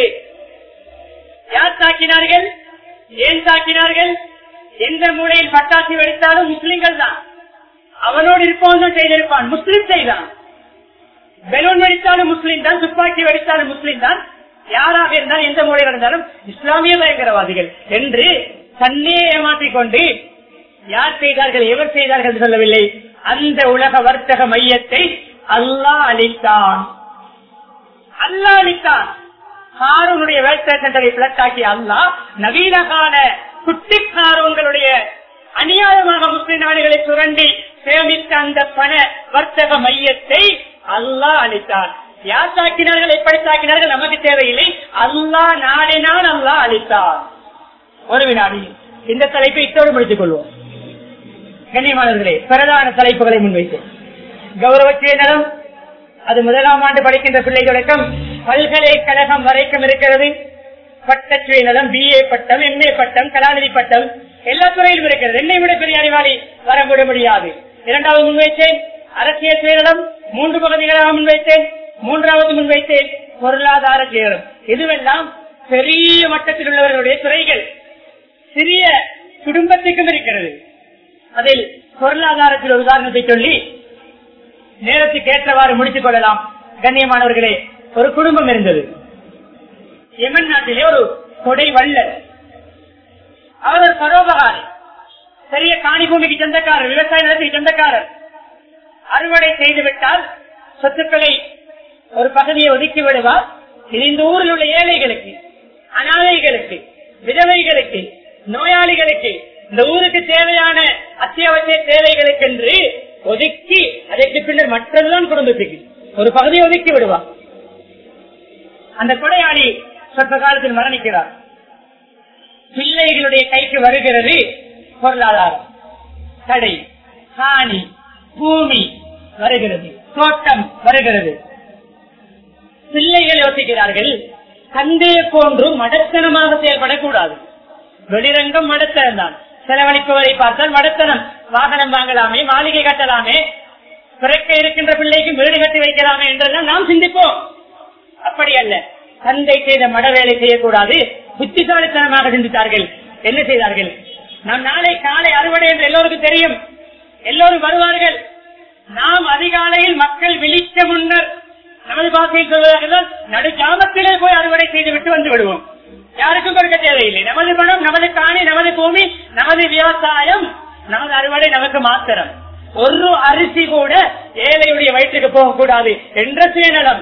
யார் தாக்கினார்கள் ஏன் தாக்கினார்கள் எந்த மூலையில் பட்டாசு வெடித்தாலும் முஸ்லிம்கள் தான் அவனோடு இருப்பவன் செய்திருப்பான் முஸ்லிம் செய்தான் பெலூன் வெடித்தாலும் முஸ்லிம் தான் துப்பாக்கி வெடித்தாலும் முஸ்லிம் தான் யாராக இருந்தாலும் எந்த மூலையில் இருந்தாலும் இஸ்லாமிய பயங்கரவாதிகள் என்று தன்னே ஏமாற்றிக் கொண்டு யார் செய்தார்கள் எவர் செய்தார்கள் என்று சொல்லவில்லை அந்த உலக வர்த்தக மையத்தை அல்லாஹ் அளித்தான் அல்லாஹ் அளித்தான் காரனுடைய வேல்டர் சென்டரை பிளட்டாக்கி அல்லாஹ் நவீன கால குட்டி காரங்களுடைய அநியாயமாக முஸ்லிம் நாடுகளை சுரண்டி சேமித்த அந்த பண வர்த்தக மையத்தை அல்லாஹ் அளித்தார் யார் தாக்கினார்கள் எப்படி தாக்கினார்கள் நமக்கு தேவையில்லை அல்லாஹ் நாடினால் அல்லாஹ் அளித்தார் ஒரு வினாடி இந்த தலைப்பை இத்தோடு முடித்துக் கொள்வோம் கண்ணியமானவர்களே பிரதான தலைப்புகளை முன்வைத்தேன் கௌரவ சேனலம் அது முதலாம் ஆண்டு படிக்கின்ற பிள்ளை தொடக்கம் பல்கலைக்கழகம் வரைக்கும் இருக்கிறது பட்ட சுயநலம் பிஏ பட்டம் எம்ஏ பட்டம் கலாநிதி பட்டம் எல்லா துறையிலும் இருக்கிறது என்னை விட பெரிய அறிவாளி வர விட முடியாது இரண்டாவது முன்வைத்தேன் அரசியல் சுயநலம் மூன்று பகுதிகளாக முன்வைத்தேன் மூன்றாவது முன்வைத்தேன் பொருளாதார சுயநலம் இதுவெல்லாம் பெரிய மட்டத்தில் உள்ளவர்களுடைய துறைகள் சிறிய குடும்பத்துக்கும் இருக்கிறது அதில் பொருளாதாரத்தில் ஒரு உதாரணத்தை சொல்லி நேரத்துக்கு ஏற்றவாறு முடித்துக் கொள்ளலாம் கண்ணியமானவர்களே ஒரு குடும்பம் இருந்தது யமன் நாட்டிலே ஒரு கொடை வள்ளல் அவர் ஒரு பரோபகாரி பெரிய காணி பூமிக்கு சொந்தக்காரர் விவசாய நிலத்துக்கு சொந்தக்காரர் அறுவடை செய்து விட்டால் சொத்துக்களை ஒரு பகுதியை ஒதுக்கி விடுவார் இது இந்த ஊரில் உள்ள ஏழைகளுக்கு அனாதைகளுக்கு விதவைகளுக்கு நோயாளிகளுக்கு இந்த ஊருக்கு தேவையான அத்தியாவசிய தேவைகளுக்கு என்று ஒதுக்கி அதற்கு பின்னர் மற்றெல்லாம் குடும்பத்துக்கு ஒரு பகுதியை ஒதுக்கி விடுவார் அந்த கொடையாளி சொற்ப காலத்தில் மரணிக்கிறார் பிள்ளைகளுடைய கைக்கு வருகிறது பொருளாதாரம் கடை காணி பூமி வருகிறது தோட்டம் வருகிறது பிள்ளைகள் யோசிக்கிறார்கள் தந்தையை போன்று மடத்தனமாக செயல்படக்கூடாது வெளிரங்கம் மடத்தனம் தான் செலவழிப்பவரை பார்த்தால் மடத்தனம் வாகனம் வாங்கலாமே மாளிகை கட்டலாமே பிறக்க இருக்கின்ற பிள்ளைக்கு வீடு கட்டி வைக்கலாமே என்றெல்லாம் நாம் சிந்திப்போம் அப்படி அல்ல தந்தை செய்த மட வேலை செய்யக்கூடாது புத்திசாலித்தனமாக சிந்தித்தார்கள் என்ன செய்தார்கள் நாம் நாளை காலை அறுவடை என்று எல்லோருக்கும் தெரியும் எல்லோரும் வருவார்கள் நாம் அதிகாலையில் மக்கள் விழிக்க முன்னர் நமது பாசையில் சொல்வதாக நடு கிராமத்திலே போய் அறுவடை செய்து விட்டு வந்து விடுவோம் யாருக்கும் கொடுக்க தேவையில்லை நமது பணம் நமது காணி நமது பூமி நமது விவசாயம் நமது அறுவடை நமக்கு மாத்திரம் ஒரு அரிசி கூட ஏழையுடைய வயிற்றுக்கு போகக்கூடாது என்ற சுயநலம்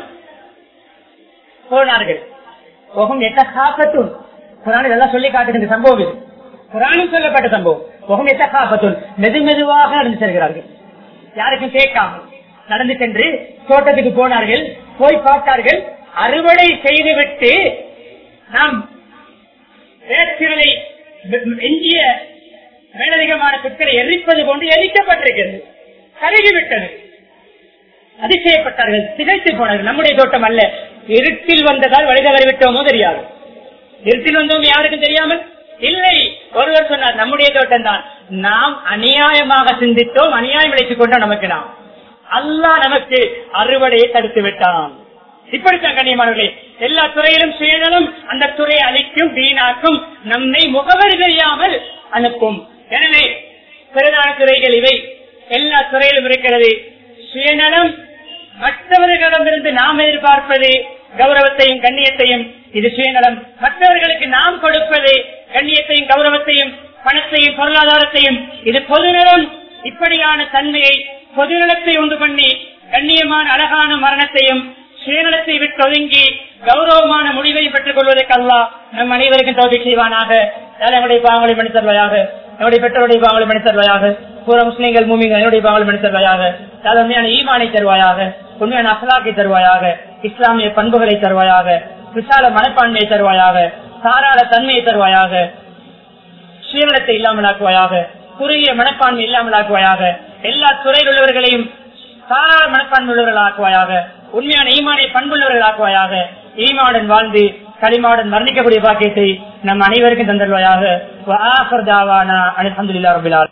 போனார்கள் போகும் எட்ட காப்பத்தும் குரானில் எல்லாம் சொல்லி காட்டுகின்ற சம்பவம் இது குரானில் சொல்லப்பட்ட சம்பவம் போகும் எட்ட காப்பத்தும் மெது மெதுவாக நடந்து செல்கிறார்கள் யாருக்கும் கேட்காமல் நடந்து சென்று தோட்டத்துக்கு போனார்கள் போய் பார்த்தார்கள் அறுவடை செய்துவிட்டு நாம் வேற்றிலை எஞ்சிய மேலதிகமான புட்களை எரிப்பது போன்று எரிக்கப்பட்டிருக்கிறது கருகிவிட்டது அதிசயப்பட்டார்கள் திகைத்து போனார்கள் நம்முடைய தோட்டம் அல்ல இருட்டில் வந்ததால் வழிதவறி விட்டோமோ தெரியாது இருட்டில் வந்தோம் யாருக்கும் தெரியாமல் இல்லை ஒருவர் சொன்னார் நம்முடைய தோட்டம் தான் நாம் அநியாயமாக சிந்தித்தோம் அநியாயம் விளைத்துக் கொண்டோம் நமக்கு நாம் அல்லாஹ் நமக்கு அறுவடையை தடுத்து விட்டான் இப்படித்தான் கண்ணியமானவர்களே எல்லா துறையிலும் சுயநலம் அந்த துறையை அழிக்கும் வீணாக்கும் நம்மை முகவரி தெரியாமல் அனுப்பும் எனவே பிரதான துறைகள் இவை எல்லா துறையிலும் இருக்கிறது சுயநலம் மற்றவர்களிடமிருந்து நாம் எதிர்பார்ப்பது கௌரவத்தையும் கண்ணியத்தையும் இது சுயநலம் மற்றவர்களுக்கு நாம் கொடுப்பது கண்ணியத்தையும் கௌரவத்தையும் பணத்தையும் பொருளாதாரத்தையும் இது பொதுநலம் இப்படியான தன்மையை பொதுநலத்தை உண்டு பண்ணி கண்ணியமான அழகான மரணத்தையும் சுயநலத்தை விட்டு ஒதுங்கி கௌரவமான முடிவை பெற்றுக் கொள்வதற்கு அல்லா நம் அனைவருக்கும் தோல்வி செய்வானாக நம்முடைய பாவங்களை மணி தருவாயாக நம்முடைய பெற்றோருடைய பாவங்களை மணி தருவாயாக பூர முஸ்லீம்கள் மூமிகள் என்னுடைய பாவங்களை மணி தருவாயாக அது உண்மையான ஈமானை தருவாயாக உண்மையான அசலாக்கை தருவாயாக இஸ்லாமிய பண்புகளை தருவாயாக விசால மனப்பான்மையை தருவாயாக தாராள தன்மையை தருவாயாக சுயநலத்தை இல்லாமலாக்குவாயாக குறுகிய மனப்பான்மை இல்லாமலாக்குவாயாக எல்லா துறையில் உள்ளவர்களையும் தாராள மனப்பான்மை உள்ளவர்கள் ஆக்குவாயாக உண்மையான ஈமானை பண்புள்ளவர்கள் ஆக்குவாயாக ஈமாவுடன் வாழ்ந்து களிமாவுடன் மரணிக்கக்கூடிய பாக்கியத்தை நம் அனைவருக்கும் தந்தருவாயாக அலமதுல்லா ரபிலால்